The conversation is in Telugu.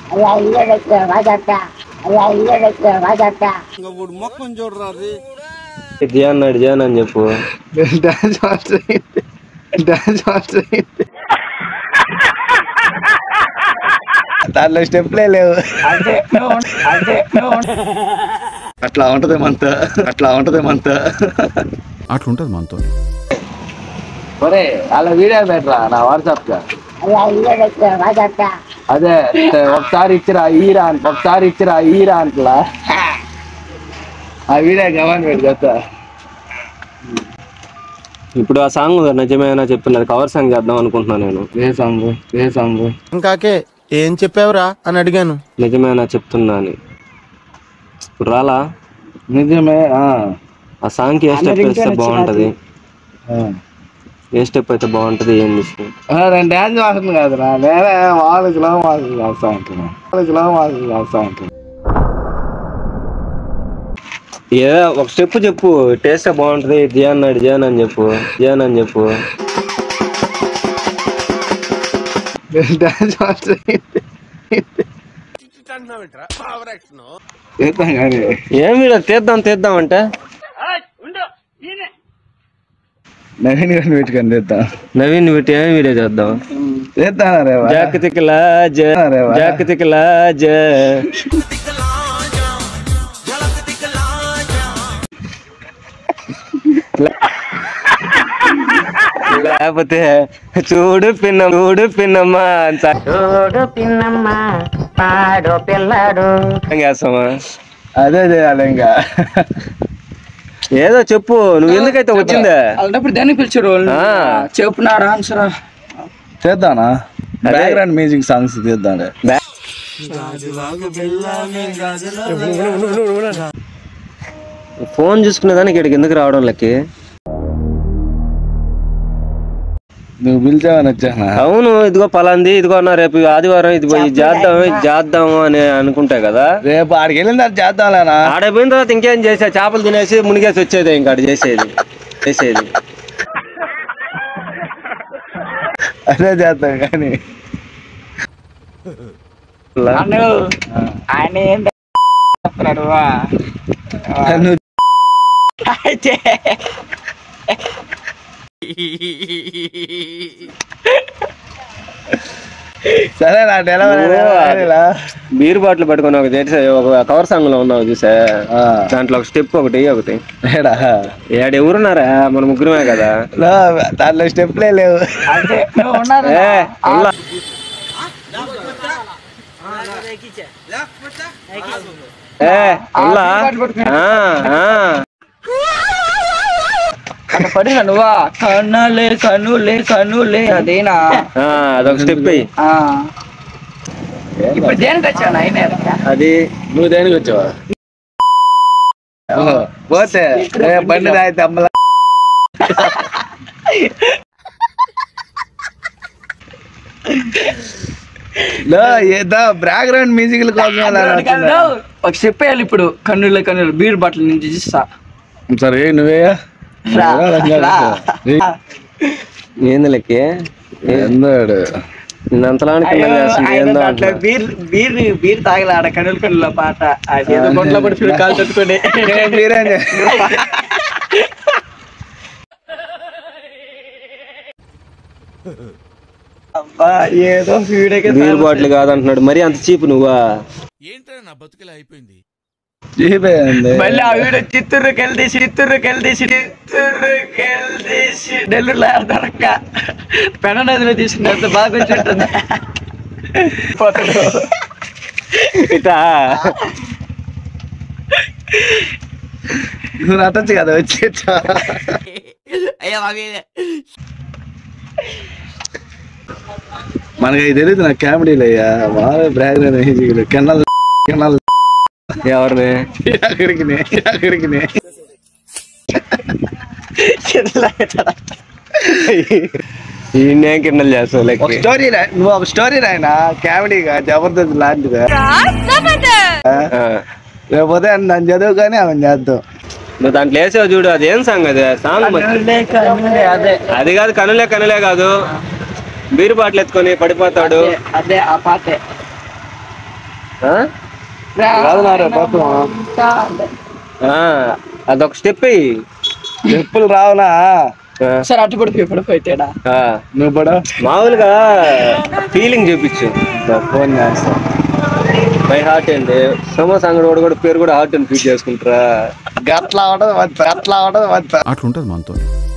జియాన్ నాడు జియాన్ అని చెప్పు డాన్స్ మాస్టర్ అయింది డాన్స్ మాస్టర్ అయింది దాంట్లో స్టెప్లే లేవు అట్లా ఉంటది మంత అట్లా ఉంటది మంత అట్లుంటది మనతో ఒరే అలా వీడియో పెట్టరా నా వాట్సాప్ గా అదే ఒకసారి ఇచ్చిరా ఈరా అని ఒకసారి ఇచ్చిరా ఈరా అంటలా ఆ వీడియో గమని పెట్టి చెప్తా ఇప్పుడు ఆ సాంగ్ నిజమేనా చెప్తున్నది కవర్ సాంగ్ చేద్దాం అనుకుంటున్నాను నేను ఏ సాంగ్ ఏ సాంగ్ ఇంకాకే ఏం చెప్పావురా అని అడిగాను నిజమేనా చెప్తున్నా అని ఇప్పుడు రాలా నిజమే ఆ ఆ సాంగ్ కి ఏ స్టెప్ వేస్తే బాగుంటది ఆ. ఏ స్టెప్ అయితే బాగుంటది ఏం విషయం ఆ, నేను డ్యాన్స్ మాస్టర్ కాదురా నేనే వాళ్ళకి లవ్ మాస్టర్ చేస్తా అంటున్నా వాళ్ళకి లవ్ మాస్టర్ చేస్తా అంటున్నా ఏ ఒక స్టెప్ చెప్పు టేస్ట్ బాగుంటది జియాన్ నాడు జియాన్ అని చెప్పు జియాన్ అని చెప్పు డ్యాన్స్ మాస్టర్ చేద్దాం కానీ ఏం వీడియో తీద్దాం తీద్దాం అంటే నవీన్ గారిని పెట్టుకొని చేద్దాం నవీన్ పెట్టి ఏం వీడియో చేద్దాం చేద్దాం రే జాక్ తిక్కలా జ అరే వా. జాక్ తిక్కలా జ లేకపోతే చూడు పిన్న చూడు పిన్నమ్మా అంత చూడు పిన్నమ్మ పాడు పిల్లాడు చేస్తామా అదే చేయాలి ఇంకా ఏదో చెప్పు నువ్వు ఎందుకైతే వచ్చిందే అలాంటప్పుడు దాన్ని పిలిచారు వాళ్ళు ఆ. చెప్పునారా ఆన్సరా చేద్దానా బ్యాక్గ్రౌండ్ మ్యూజిక్ సాంగ్స్ చేద్దాం ఫోన్ చూసుకునేదానికి ఇక్కడికి ఎందుకు రావడం లెక్కి నువ్వు పిలిచావని వచ్చానా అవును ఇదిగో పలాంది ఇదిగో అన్న రేపు ఆదివారం ఇది పోయి చేద్దాం ఇది చేద్దాం అని అనుకుంటే కదా రేపు ఆడికి వెళ్ళిన తర్వాత చేద్దాంలేనా ఆడ పోయిన తర్వాత ఇంకేం చేసా చేపలు తినేసి మునిగేసి వచ్చేది ఇంకా ఆడ చేసేది చేసేది అదే చేద్దాం కానీ ఆయన ఏం చెప్తున్నాడు వా. నువ్వు అయితే సరే నా డెలివరీ బీర్ బాటిల్ పట్టుకొని ఒక చేసే ఒక కవర్ సాంగ్ లో ఉన్నావు చూసా దాంట్లో ఒక స్టెప్ ఒకటి ఒకటి ఏడా ఏడు ఎవరున్నారా మన ముగ్గురమే కదా లో, దాంట్లో స్టెప్లే లేవు అంటే నువ్వు ఉన్నావు ఏ ఉల్లా. ఏ ఉల్లా. ఆ, ఆ. అక్కడ పడినా నువ్వా కన్నులే కన్నులే కన్నులే అదేనా ఆ, అదొక స్టెప్ అయ్యి ఆ. ఇప్పుడు దేనికి వచ్చాను ఆయన అది నువ్వు దేనికి వచ్చావా ఓహో, పోతే ఏ, బండి రాయితే అమ్మల లో ఏదో బ్యాక్గ్రౌండ్ మ్యూజిక్ కోసం అలా నడుస్తున్నా. ఒక చెప్పేయాలి ఇప్పుడు కన్నులే కన్నులు బీర్ బాటిల్ నుంచి ఇస్తా సరే నువ్వేయా రా, రా. ఏంది లెక్కి ఎందాడు అంతలానికి అయ్యో, చేస్తుంది ఆయన ఏందో దాంట్లో అంటున్నా. బీర్ బీర్ బీర్ తాగలే ఆడ కన్నుల కన్నుల పాట అది ఏదో గొంట్లో పడి ఫీల్ కాలు తట్టుకొని మీరేం అబ్బా, ఏదో వీడియోకి బీర్ బాటిల్ కాదంటున్నాడు మరి అంత చీప్ నువ్వా చేయింది మళ్ళీ ఆ వీడియో చిత్తూరుకి వెళ్తేసి చిత్తూరుకి వెళ్తేసి చిత్తూరుకి వెళ్తేసి నెల్లూరులో దొరక్క పెన నదిలో తీసుకున్నంత బాగా వచ్చి ఉంటుంది పోతాడు ఇటా నువ్వు నట్టచ్చు కదా వచ్చి మనకి అది తెలియదు నాకు కామెడీలు అయ్యా బాగా బ్యాక్గ్రౌండ్ మ్యూజిక్ కెన్నల్ కెన్నల్ ఎవరిని అక్కడికి అక్కడికి ఈ నేను కిండలు చేస్తావు ఒక లెక్క స్టోరీ రా నువ్వు ఒక స్టోరీ రాయనా కామెడీగా జబర్దస్త్ లాంటిదా ఆ. లేకపోతే నన్ను చదువు కానీ ఆమె చేద్దాం నువ్వు దాంట్లో వేసావు చూడు అది ఏం సాంగ్ అది సాంగ్ మరి. కన్నులే కన్నులే అదే అది కాదు కనులే కనులే కాదు బీరు బాటిల్ ఎత్తుకొని పడిపోతాడు అదే, అదే ఆ పాటే ఆ? రాదునారా పాపం ఆ, అదొక స్టెప్ అయ్యి చెప్పులు రావునా సరే అటు పడిపోయి పడిపోయితేడా నువ్వు పడ మామూలుగా ఫీలింగ్ చూపించు ఫోన్ చేస్తా బై హార్ట్ అండి సమోసా అంగడి వాడు కూడా పేరు కూడా హార్ట్ అని ఫీల్ చేసుకుంటారా గట్లా అవడం వద్దు అట్లా అవడం వద్దు అట్లుంటది మనతో